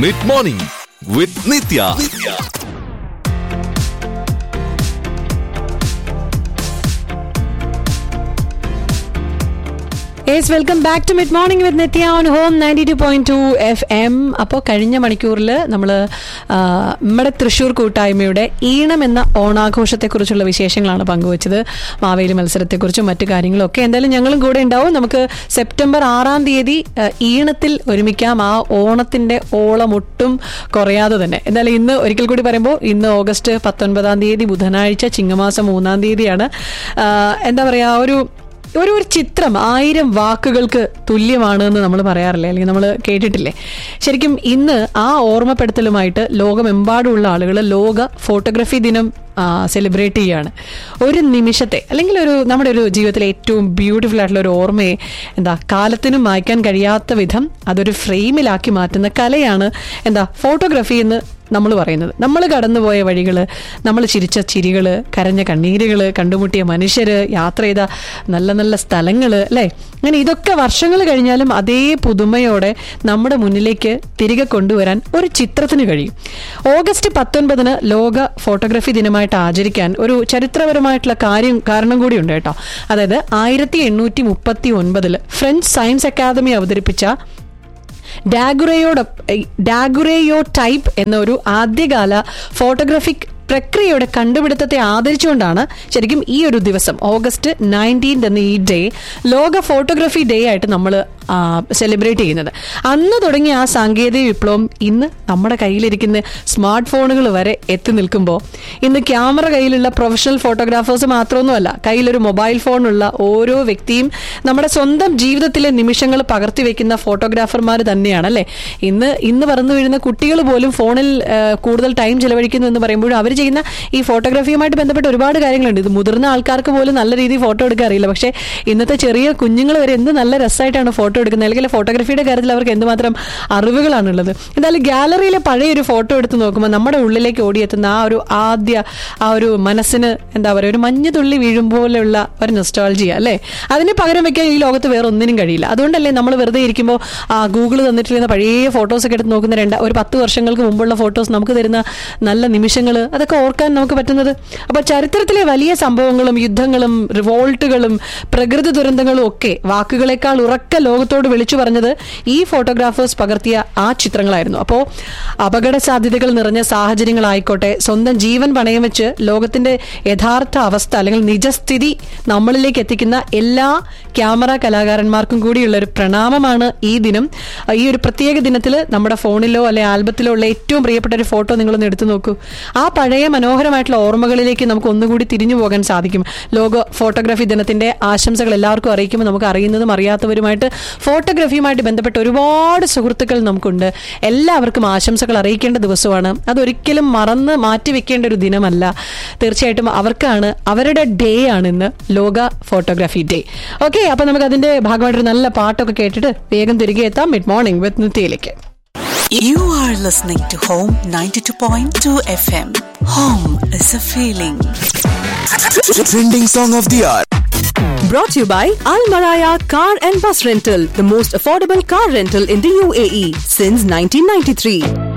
Mid morning with Nithya yes welcome back to mid morning with Nithya on home ninety two point two F M അപ്പോൾ കഴിഞ്ഞ മണിക്കൂറിൽ നമ്മൾ നമ്മുടെ തൃശ്ശൂർ കൂട്ടായ്മയുടെ ഈണം എന്ന ഓണാഘോഷത്തെക്കുറിച്ചുള്ള വിശേഷങ്ങളാണ് പങ്കുവച്ചത് മാവേലി മത്സരത്തെക്കുറിച്ചും മറ്റു കാര്യങ്ങളും ഒക്കെ എന്തായാലും ഞങ്ങളും കൂടെ ഉണ്ടാവും നമുക്ക് സെപ്റ്റംബർ ആറാം തീയതി ആ, ഈണത്തിൽ ഒരുമിക്കാം ആ ഓണത്തിന്റെ ഓളം ഒട്ടും കുറയാതെ തന്നെ എന്തായാലും ഇന്ന് ഒരിക്കൽ കൂടി പറയുമ്പോൾ ഇന്ന് ഓഗസ്റ്റ് പത്തൊൻപതാം തീയതി ബുധനാഴ്ച ചിങ്ങമാസം മൂന്നാം തീയതിയാണ് ആ, എന്താ പറയുക ഒരു ഒരു ഒരു ചിത്രം ആയിരം വാക്കുകൾക്ക് തുല്യമാണ് എന്ന് നമ്മൾ പറയാറില്ലേ അല്ലെങ്കിൽ നമ്മൾ കേട്ടിട്ടില്ലേ ശരിക്കും ഇന്ന് ആ ഓർമ്മപ്പെടുത്തലുമായിട്ട് ലോകമെമ്പാടുമുള്ള ആളുകൾ ലോക ഫോട്ടോഗ്രാഫി ദിനം സെലിബ്രേറ്റ് ചെയ്യാണ് ഒരു നിമിഷത്തെ അല്ലെങ്കിൽ ഒരു നമ്മുടെ ഒരു ജീവിതത്തിലെ ഏറ്റവും ബ്യൂട്ടിഫുൾ ആയിട്ടുള്ള ഒരു ഓർമ്മയെ എന്താ കാലത്തിനും മായ്ക്കാൻ കഴിയാത്ത വിധം അതൊരു ഫ്രെയിമിലാക്കി മാറ്റുന്ന കലയാണ് എന്താ ഫോട്ടോഗ്രാഫി എന്ന് നമ്മൾ പറയുന്നത് നമ്മൾ കടന്നുപോയ വഴികൾ നമ്മൾ ചിരിച്ച ചിരികൾ കരഞ്ഞ കണ്ണീരുകൾ കണ്ടുമുട്ടിയ മനുഷ്യര് യാത്ര ചെയ്ത നല്ല നല്ല സ്ഥലങ്ങൾ അല്ലേ അങ്ങനെ ഇതൊക്കെ വർഷങ്ങൾ കഴിഞ്ഞാലും അതേ പുതുമയോടെ നമ്മുടെ മുന്നിലേക്ക് തിരികെ കൊണ്ടുവരാൻ ഒരു ചിത്രത്തിന് കഴിയും ഓഗസ്റ്റ് പത്തൊൻപതിന് ലോക ഫോട്ടോഗ്രാഫി ദിനമായിട്ട് ആചരിക്കാൻ ഒരു ചരിത്രപരമായിട്ടുള്ള കാര്യം കാരണം കൂടിയുണ്ട് കേട്ടോ അതായത് ആയിരത്തി എണ്ണൂറ്റി മുപ്പത്തി ഒൻപതിൽ ഫ്രഞ്ച് സയൻസ് അക്കാദമി അവതരിപ്പിച്ച ഡാഗുറയോട് ഡാഗുറയോ ടൈപ്പ് എന്ന ഒരു ആദ്യകാല ഫോട്ടോഗ്രാഫിക് പ്രക്രിയയുടെ കണ്ടുപിടുത്തത്തെ ആദരിച്ചുകൊണ്ടാണ് ശരിക്കും ഈ ഒരു ദിവസം ഓഗസ്റ്റ് നയൻറ്റീൻത് എന്ന ഈ ഡേ ലോക ഫോട്ടോഗ്രാഫി ഡേ ആയിട്ട് നമ്മൾ സെലിബ്രേറ്റ് ചെയ്യുന്നത് അന്ന് തുടങ്ങിയ ആ സാങ്കേതിക വിപ്ലവം ഇന്ന് നമ്മുടെ കയ്യിലിരിക്കുന്ന സ്മാർട്ട് ഫോണുകൾ വരെ എത്തി നിൽക്കുമ്പോൾ ഇന്ന് ക്യാമറ കയ്യിലുള്ള പ്രൊഫഷണൽ ഫോട്ടോഗ്രാഫേഴ്സ് മാത്രമൊന്നുമല്ല കയ്യിലൊരു മൊബൈൽ ഫോണുള്ള ഓരോ വ്യക്തിയും നമ്മുടെ സ്വന്തം ജീവിതത്തിലെ നിമിഷങ്ങൾ പകർത്തി വെക്കുന്ന ഫോട്ടോഗ്രാഫർമാർ തന്നെയാണ് അല്ലേ ഇന്ന് ഇന്ന് പറന്നു വീഴുന്ന കുട്ടികൾ പോലും ഫോണിൽ ആ, കൂടുതൽ ടൈം ചെലവഴിക്കുന്നു എന്ന് പറയുമ്പോഴും അവർ ചെയ്യുന്ന ഈ ഫോട്ടോഗ്രാഫിയുമായിട്ട് ബന്ധപ്പെട്ട ഒരുപാട് കാര്യങ്ങളുണ്ട് ഇത് മുതിർന്ന ആൾക്കാർക്ക് പോലും നല്ല രീതിയിൽ ഫോട്ടോ എടുക്കാൻ അറിയില്ല പക്ഷേ ഇന്നത്തെ ചെറിയ കുഞ്ഞുങ്ങൾ വരെ എന്ത് നല്ല രസമായിട്ടാണ് ഫോട്ടോ എടുക്കുന്നത് അല്ലെങ്കിൽ ഫോട്ടോഗ്രാഫിയുടെ കാര്യത്തിൽ അവർക്ക് എന്തുമാത്രം അറിവുകളാണുള്ളത് എന്തായാലും ഗാലറിയിലെ പഴയ ഒരു ഫോട്ടോ എടുത്ത് നോക്കുമ്പോൾ നമ്മുടെ ഉള്ളിലേക്ക് ഓടിയെത്തുന്ന ആ ഒരു ആദ്യ ആ ഒരു മനസ്സിന് എന്താ പറയുക ഒരു മഞ്ഞ് തുള്ളി വീഴും പോലെയുള്ള ഒരു നൊസ്റ്റാൾജിയ അല്ലേ അതിന് പകരം വെക്കാൻ ഈ ലോകത്ത് വേറെ ഒന്നിനും കഴിയില്ല അതുകൊണ്ടല്ലേ നമ്മൾ വെറുതെ ഇരിക്കുമ്പോൾ ആ ഗൂഗിൾ തന്നിട്ടിരുന്ന പഴയ ഫോട്ടോസ് ഒക്കെ എടുത്ത് നോക്കുന്ന രണ്ട് ഒരു പത്ത് വർഷങ്ങൾക്ക് മുമ്പുള്ള ഫോട്ടോസ് നമുക്ക് തരുന്ന നല്ല നിമിഷങ്ങൾ അതൊക്കെ ഓർക്കാൻ നമുക്ക് പറ്റുന്നത് അപ്പോൾ ചരിത്രത്തിലെ വലിയ സംഭവങ്ങളും യുദ്ധങ്ങളും റിവോൾട്ടുകളും പ്രകൃതി ദുരന്തങ്ങളും ഒക്കെ വാക്കുകളെക്കാൾ ഉറക്ക ലോകത്തോട് വിളിച്ചു പറഞ്ഞത് ഈ ഫോട്ടോഗ്രാഫേഴ്സ് പകർത്തിയ ആ ചിത്രങ്ങളായിരുന്നു അപ്പോൾ അപകട സാധ്യതകൾ നിറഞ്ഞ സാഹചര്യങ്ങളായിക്കോട്ടെ സ്വന്തം ജീവൻ പണയം വെച്ച് ലോകത്തിന്റെ യഥാർത്ഥ അവസ്ഥ അല്ലെങ്കിൽ നിജസ്ഥിതി നമ്മളിലേക്ക് എത്തിക്കുന്ന എല്ലാ ക്യാമറ കലാകാരന്മാർക്കും കൂടിയുള്ള ഒരു പ്രണാമമാണ് ഈ ദിനം ഈ ഒരു പ്രത്യേക ദിനത്തിൽ നമ്മുടെ ഫോണിലോ അല്ലെ ആൽബത്തിലോ ഉള്ള ഏറ്റവും പ്രിയപ്പെട്ട ഒരു ഫോട്ടോ നിങ്ങളൊന്ന് എടുത്തു നോക്കൂ ആ പഴയ മനോഹരമായിട്ടുള്ള ഓർമ്മകളിലേക്ക് നമുക്ക് ഒന്നുകൂടി തിരിഞ്ഞു പോകാൻ സാധിക്കും ലോക ഫോട്ടോഗ്രാഫി ദിനത്തിന്റെ ആശംസകൾ എല്ലാവർക്കും അറിയിക്കുമ്പോൾ നമുക്ക് അറിയുന്നതും അറിയാത്തവരുമായിട്ട് ഫോട്ടോഗ്രാഫിയുമായിട്ട് ബന്ധപ്പെട്ട ഒരുപാട് സുഹൃത്തുക്കൾ നമുക്കുണ്ട് എല്ലാവർക്കും ആശംസകൾ അറിയിക്കേണ്ട ദിവസമാണ് അതൊരിക്കലും മറന്ന് മാറ്റിവെക്കേണ്ട ഒരു ദിനമല്ല തീർച്ചയായിട്ടും അവർക്കാണ് അവരുടെ ഡേ ആണ് ഇന്ന് ലോക ഫോട്ടോഗ്രാഫി ഡേ ഓക്കെ അപ്പൊ നമുക്ക് അതിന്റെ ഭാഗമായിട്ടൊരു നല്ല പാട്ടൊക്കെ കേട്ടിട്ട് വേഗം തിരികെ എത്താം മിഡ് മോർണിംഗ് വിത്ത് നിത്യയിലേക്ക് You are listening to Home 92.2 FM. Home is a feeling. Trending song of the hour Brought to you by Al Maraya Car and Bus Rental, the most affordable car rental in the UAE since 1993.